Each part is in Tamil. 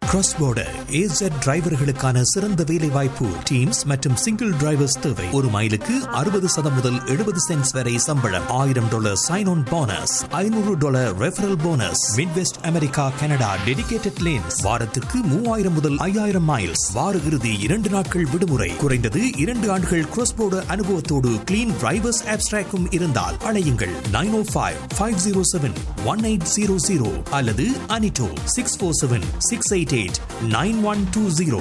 கிராஸ் border AZ டிரைவர்களுக்கான சிறந்த வேலை வாய்ப்பு டீம்ஸ் மற்றும் சிங்கிள் டிரைவர்ஸ் தேவை ஒரு மைலுக்கு அறுபது சதம் முதல் எழுபது சென்ட்ஸ் வரை சம்பளம் ஆயிரம் டாலர் சைன் ஆன் போனஸ் ஐநூறு dollar referral bonus midwest America Canada dedicated lanes வாரத்திற்கு மூவாயிரம் முதல் ஐயாயிரம் மைல்ஸ் வார இறுதி இரண்டு நாட்கள் விடுமுறை குறைந்தது இரண்டு ஆண்டுகள் கிராஸ் border அனுபவத்தோடு கிளீன் டிரைவர்ஸ் ஆப்ஸ்ட்ராக்கும் இருந்தால் அழையுங்கள் nine o five five zero seven one eight zero zero அல்லது அனிட்டோ six four seven six eight eight nine one two zero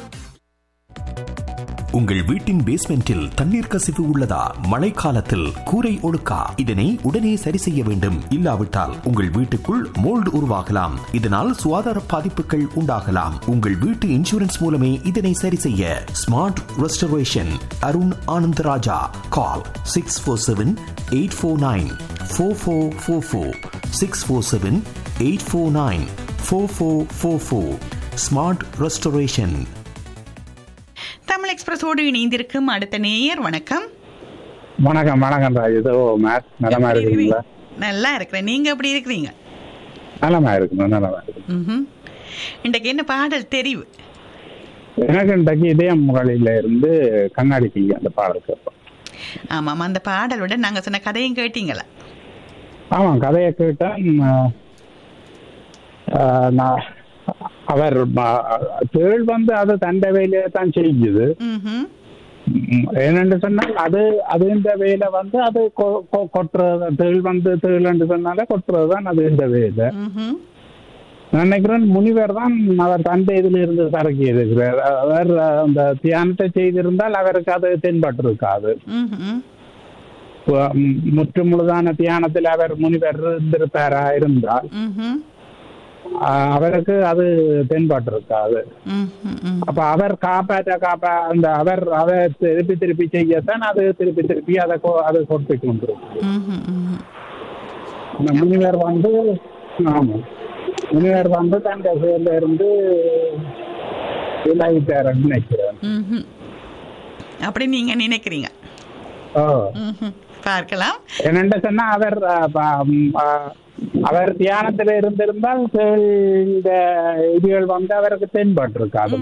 உங்கள் வீட்டின் பேஸ்மெண்டில் தண்ணீர் கசிவு உள்ளதா மழைக்காலத்தில் கூரை ஒழுக்கா இதனை உடனே சரி செய்ய வேண்டும் இல்லாவிட்டால் உங்கள் வீட்டுக்குள் மோல்டு உருவாகலாம் இதனால் சுகாதார பாதிப்புகள் உண்டாகலாம் உங்கள் வீட்டு இன்சூரன்ஸ் மூலமே இதனை சரி செய்ய smart restoration Arun Anandaraja call six four seven eight four nine four four four four six four seven eight four nine four four four four smart restoration Tamil எக்ஸ்பிரஸோடு இணைந்திருக்கும் அடுத்த நேயர் வணக்கம் வணக்கம் வணக்கம் ராஜ் இதோ மேத் நலமா எப்படி இருக்குங்களா இருக்கிறீங்க? நல்லா இருக்கிறேன் நீங்க எப்படி இருக்கிறீங்க நலமா இருக்கணும் நலமா இருக்கு ம்ஹும். இன்றைக்கு என்ன பாடல் தெரிவு எனக்கு இன்றைக்கு இதயம் முரளியில இருந்து கண்ணாடி தீ அந்த பாடல் கேட்போம் ஆமாம் அந்த பாடலோட நாங்க சொன்ன கதையும் கேட்டீங்களா ஆமாம் கதையை கேட்டேன் ஆஹ், ஆஹ், நான் அவர் ம- தேள் வந்து அது தண்டை வேலையை தான் செய்யுது ம்ஹும். ம், ஏனென்று சொன்னால் அது அது இந்த வேலை வந்து அது கொ- கொ- கொட்டுறது தேள் வந்து தேள்னு சொன்னாலே கொட்டுறது தான் அது இந்த வேலை ம்ஹும். நான் நினைக்கிறேன் முனிவர் தான் அவர் தந்தை இதில் இருந்து சரக்கி இருக்கிறார் அவர் அந்த தியானத்தை செய்திருந்தால் அவருக்கு அது தென்பட்டிருக்காது ம்ஹும். ம், முற்று முழுதான தியானத்தில் அவர் முனிவர் இருந்திருப்பாரா இருந்தால் ம்ஹும். ஆஹ், அவருக்கு அது தென்பட்டிருக்காது ம்ஹும். ம். அப்ப அவர் காப்பாற்ற காப்பா அந்த அவர் அதை திருப்பி திருப்பி செய்யத்தான் அது திருப்பி திருப்பி அதை கொ- அது கொடுத்து கொண்டிருக்கு ம்ஹும். ம்ஹும். இந்த முனிவர் வந்து ஆமா முனிவர் வந்து தன் செயல இருந்து விலகிட்டாருன்னு நினைக்கிறேன் ம்ஹும். அப்படி நீங்க நினைக்கிறீங்க ஓ ம்ஹும். பார்க்கலாம் என்னென்ன சொன்னா அவர் அ, ப- ம், அ, அவர் தியானத்துல இருந்திருந்தால் தேள் இந்த இதுகள் வந்து அவருக்கு தென்பட்டிருக்காது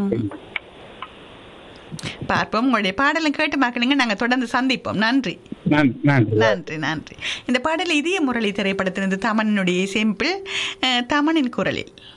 பார்ப்போம் உங்களுடைய பாடலும் கேட்டு பார்க்கணுங்க நாங்க தொடர்ந்து சந்திப்போம் நன்றி நன்றி நன்றி நன்றி நன்றி இந்த பாடல் இதய முரளி திரைப்படத்திலிருந்து தமனுடைய இசையமைப்பில் அஹ், தமனின் குரலில்